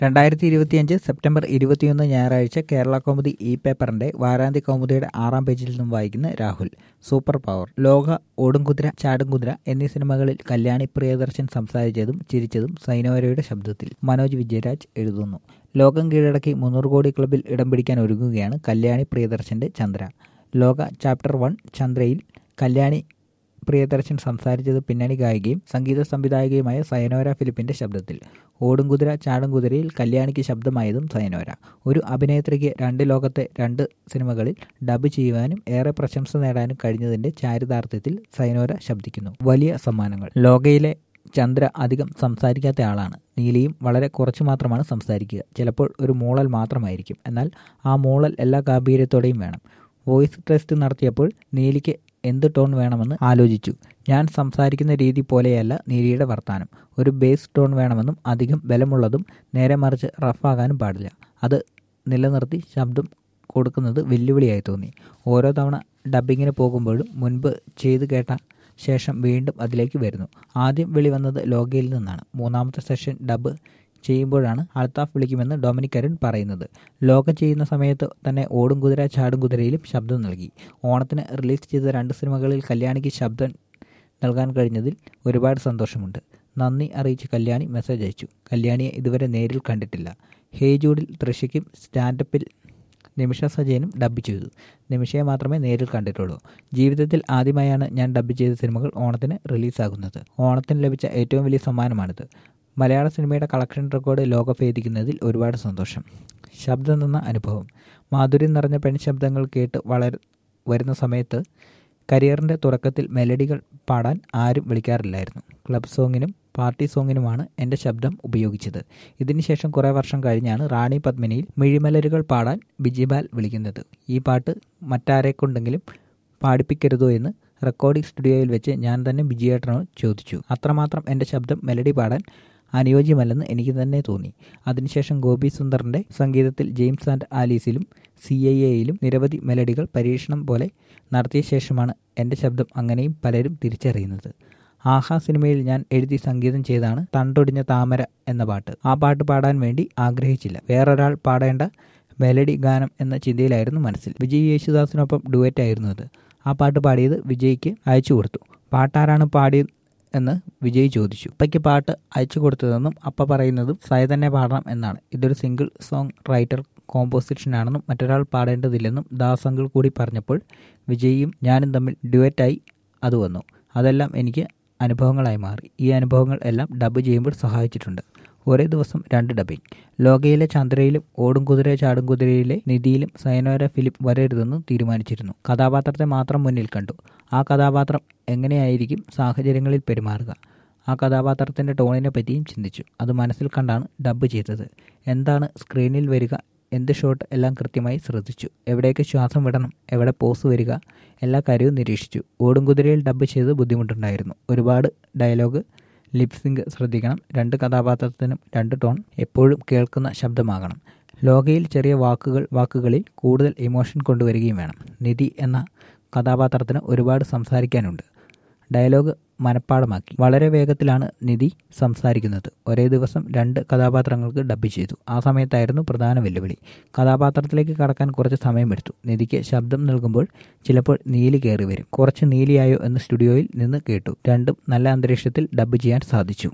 രണ്ടായിരത്തി ഇരുപത്തിയഞ്ച് സെപ്റ്റംബർ ഇരുപത്തിയൊന്ന് ഞായറാഴ്ച കേരള കൗമുദി ഇ പേപ്പറിന്റെ വാരാന്ത്യ കൗമുദിയുടെ ആറാം പേജിൽ നിന്നും വായിക്കുന്ന രാഹുൽ സൂപ്പർ പവർ ലോക ഓടുംകുതിര ചാടുംകുതിര എന്നീ സിനിമകളിൽ കല്യാണി പ്രിയദർശൻ സംസാരിച്ചതും ചിരിച്ചതും സൈനോരയുടെ ശബ്ദത്തിൽ മനോജ് വിജയരാജ് എഴുതുന്നു ലോകം കീഴടക്കി മുന്നൂറ് കോടി ക്ലബിൽ ഇടം പിടിക്കാൻ ഒരുങ്ങുകയാണ് കല്യാണി പ്രിയദർശന്റെ ചന്ദ്ര ലോക ചാപ്റ്റർ വൺ ചന്ദ്രയിൽ കല്യാണി പ്രിയദർശൻ സംസാരിച്ചത് പിന്നണി ഗായികയും സംഗീത സംവിധായകയുമായ സയനോര ഫിലിപ്പിന്റെ ശബ്ദത്തിൽ ഓടുംകുതിര ചാടുംകുതിരയിൽ കല്യാണിക്ക് ശബ്ദമായതും സയനോര ഒരു അഭിനേത്രിക്ക് രണ്ട് ലോകത്തെ രണ്ട് സിനിമകളിൽ ഡബ് ചെയ്യുവാനും ഏറെ പ്രശംസ നേടാനും കഴിഞ്ഞതിന്റെ ചാരിതാർത്ഥ്യത്തിൽ സയനോര ശബ്ദിക്കുന്നു വലിയ സമ്മാനങ്ങൾ ലോകയിലെ ചന്ദ്ര അധികം സംസാരിക്കാത്ത ആളാണ് നീലിയും വളരെ കുറച്ചു മാത്രമാണ് സംസാരിക്കുക ചിലപ്പോൾ ഒരു മൂളൽ മാത്രമായിരിക്കും എന്നാൽ ആ മൂളൽ എല്ലാ ഗാംഭീര്യത്തോടെയും വേണം വോയിസ് ടെസ്റ്റ് നടത്തിയപ്പോൾ നീലിക്ക് എന്ത് ടോൺ വേണമെന്ന് ആലോചിച്ചു ഞാൻ സംസാരിക്കുന്ന രീതി പോലെയല്ല നീലിയുടെ വർത്താനം ഒരു ബേസ് ടോൺ വേണമെന്നും അധികം ബലമുള്ളതും നേരെ മറിച്ച് റഫാകാനും പാടില്ല അത് നിലനിർത്തി ശബ്ദം കൊടുക്കുന്നത് വെല്ലുവിളിയായി തോന്നി ഓരോ തവണ ഡബ്ബിങ്ങിന് പോകുമ്പോഴും മുൻപ് ചെയ്തു കേട്ട ശേഷം വീണ്ടും അതിലേക്ക് വരുന്നു ആദ്യം വിളി വന്നത് ലോകയിൽ നിന്നാണ് മൂന്നാമത്തെ സെഷൻ ഡബ് ചെയ്യുമ്പോഴാണ് അൽത്താഫ് വിളിക്കുമെന്ന് ഡൊമിനിക് അരുൺ പറയുന്നത് ലോക ചെയ്യുന്ന സമയത്ത് തന്നെ ഓടും കുതിര ചാടും കുതിരയിലും ശബ്ദം നൽകി ഓണത്തിന് റിലീസ് ചെയ്ത രണ്ട് സിനിമകളിൽ കല്യാണിക്ക് ശബ്ദം നൽകാൻ കഴിഞ്ഞതിൽ ഒരുപാട് സന്തോഷമുണ്ട് നന്ദി അറിയിച്ച് കല്യാണി മെസ്സേജ് അയച്ചു കല്യാണിയെ ഇതുവരെ നേരിൽ കണ്ടിട്ടില്ല ഹേ ജൂഡിൽ തൃശയ്ക്കും സ്റ്റാൻഡപ്പിൽ നിമിഷ സജയനും ഡബ് ചെയ്തു നിമിഷയെ മാത്രമേ നേരിൽ കണ്ടിട്ടുള്ളൂ ജീവിതത്തിൽ ആദ്യമായാണ് ഞാൻ ഡബ് ചെയ്ത സിനിമകൾ ഓണത്തിന് റിലീസാകുന്നത് ഓണത്തിന് ലഭിച്ച ഏറ്റവും വലിയ സമ്മാനമാണിത് മലയാള സിനിമയുടെ കളക്ഷൻ റെക്കോർഡ് ലോകഭേദിക്കുന്നതിൽ ഒരുപാട് സന്തോഷം ശബ്ദം തന്ന അനുഭവം മാധുര്യം നിറഞ്ഞ പെൺ ശബ്ദങ്ങൾ കേട്ട് വളർ വരുന്ന സമയത്ത് കരിയറിൻ്റെ തുടക്കത്തിൽ മെലഡികൾ പാടാൻ ആരും വിളിക്കാറില്ലായിരുന്നു ക്ലബ് സോങ്ങിനും പാർട്ടി സോങ്ങിനുമാണ് എൻ്റെ ശബ്ദം ഉപയോഗിച്ചത് ഇതിനുശേഷം കുറേ വർഷം കഴിഞ്ഞാണ് റാണി പത്മിനിയിൽ മിഴിമലരുകൾ പാടാൻ ബിജിബാൽ വിളിക്കുന്നത് ഈ പാട്ട് മറ്റാരെ കൊണ്ടെങ്കിലും പാടിപ്പിക്കരുതോ എന്ന് റെക്കോർഡിംഗ് സ്റ്റുഡിയോയിൽ വെച്ച് ഞാൻ തന്നെ ബിജിയേട്ടനോട് ചോദിച്ചു അത്രമാത്രം എൻ്റെ ശബ്ദം മെലഡി പാടാൻ അനുയോജ്യമല്ലെന്ന് എനിക്ക് തന്നെ തോന്നി അതിനുശേഷം ഗോപി സുന്ദറിൻ്റെ സംഗീതത്തിൽ ജെയിംസ് ആൻഡ് ആലീസിലും സി ഐ എയിലും നിരവധി മെലഡികൾ പരീക്ഷണം പോലെ നടത്തിയ ശേഷമാണ് എൻ്റെ ശബ്ദം അങ്ങനെയും പലരും തിരിച്ചറിയുന്നത് ആഹാ സിനിമയിൽ ഞാൻ എഴുതി സംഗീതം ചെയ്താണ് തണ്ടൊടിഞ്ഞ താമര എന്ന പാട്ട് ആ പാട്ട് പാടാൻ വേണ്ടി ആഗ്രഹിച്ചില്ല വേറൊരാൾ പാടേണ്ട മെലഡി ഗാനം എന്ന ചിന്തയിലായിരുന്നു മനസ്സിൽ വിജയ് യേശുദാസിനൊപ്പം ഡുവറ്റ് ആയിരുന്നു അത് ആ പാട്ട് പാടിയത് വിജയ്ക്ക് അയച്ചു കൊടുത്തു പാട്ടാരാണ് പാടിയത് എന്ന് വിജയ് ചോദിച്ചു അപ്പയ്ക്ക് പാട്ട് അയച്ചു കൊടുത്തതെന്നും അപ്പ പറയുന്നതും സയ തന്നെ പാടണം എന്നാണ് ഇതൊരു സിംഗിൾ സോങ് റൈറ്റർ കോമ്പോസിഷനാണെന്നും മറ്റൊരാൾ പാടേണ്ടതില്ലെന്നും ദാസ് അങ്കിൾ കൂടി പറഞ്ഞപ്പോൾ വിജയും ഞാനും തമ്മിൽ ഡ്യുവറ്റായി അത് വന്നു അതെല്ലാം എനിക്ക് അനുഭവങ്ങളായി മാറി ഈ അനുഭവങ്ങൾ എല്ലാം ഡബ് ചെയ്യുമ്പോൾ സഹായിച്ചിട്ടുണ്ട് ഒരേ ദിവസം രണ്ട് ഡബിങ് ലോകയിലെ ചന്ദ്രയിലും ഓടും കുതിര ചാടും കുതിരയിലെ നിധിയിലും സയനോര ഫിലിപ്പ് വരരുതെന്ന് തീരുമാനിച്ചിരുന്നു കഥാപാത്രത്തെ മാത്രം മുന്നിൽ കണ്ടു ആ കഥാപാത്രം എങ്ങനെയായിരിക്കും സാഹചര്യങ്ങളിൽ പെരുമാറുക ആ കഥാപാത്രത്തിൻ്റെ ടോണിനെ പറ്റിയും ചിന്തിച്ചു അത് മനസ്സിൽ കണ്ടാണ് ഡബ് ചെയ്തത് എന്താണ് സ്ക്രീനിൽ വരിക എന്ത് ഷോട്ട് എല്ലാം കൃത്യമായി ശ്രദ്ധിച്ചു എവിടേക്ക് ശ്വാസം വിടണം എവിടെ പോസ് വരിക എല്ലാ കാര്യവും നിരീക്ഷിച്ചു ഓടും കുതിരയിൽ ഡബ് ചെയ്ത് ബുദ്ധിമുട്ടുണ്ടായിരുന്നു ഒരുപാട് ഡയലോഗ് ലിപ്സിങ്ക് ശ്രദ്ധിക്കണം രണ്ട് കഥാപാത്രത്തിനും രണ്ട് ടോൺ എപ്പോഴും കേൾക്കുന്ന ശബ്ദമാകണം ലോകയിൽ ചെറിയ വാക്കുകൾ വാക്കുകളിൽ കൂടുതൽ ഇമോഷൻ കൊണ്ടുവരികയും വേണം നിധി എന്ന കഥാപാത്രത്തിന് ഒരുപാട് സംസാരിക്കാനുണ്ട് ഡയലോഗ് മനഃപ്പാടമാക്കി വളരെ വേഗത്തിലാണ് നിധി സംസാരിക്കുന്നത് ഒരേ ദിവസം രണ്ട് കഥാപാത്രങ്ങൾക്ക് ഡബ് ചെയ്തു ആ സമയത്തായിരുന്നു പ്രധാന വെല്ലുവിളി കഥാപാത്രത്തിലേക്ക് കടക്കാൻ കുറച്ച് സമയമെടുത്തു നിധിക്ക് ശബ്ദം നൽകുമ്പോൾ ചിലപ്പോൾ നീലി കയറി വരും കുറച്ച് നീലിയായോ എന്ന് സ്റ്റുഡിയോയിൽ നിന്ന് കേട്ടു രണ്ടും നല്ല അന്തരീക്ഷത്തിൽ ഡബ് ചെയ്യാൻ സാധിച്ചു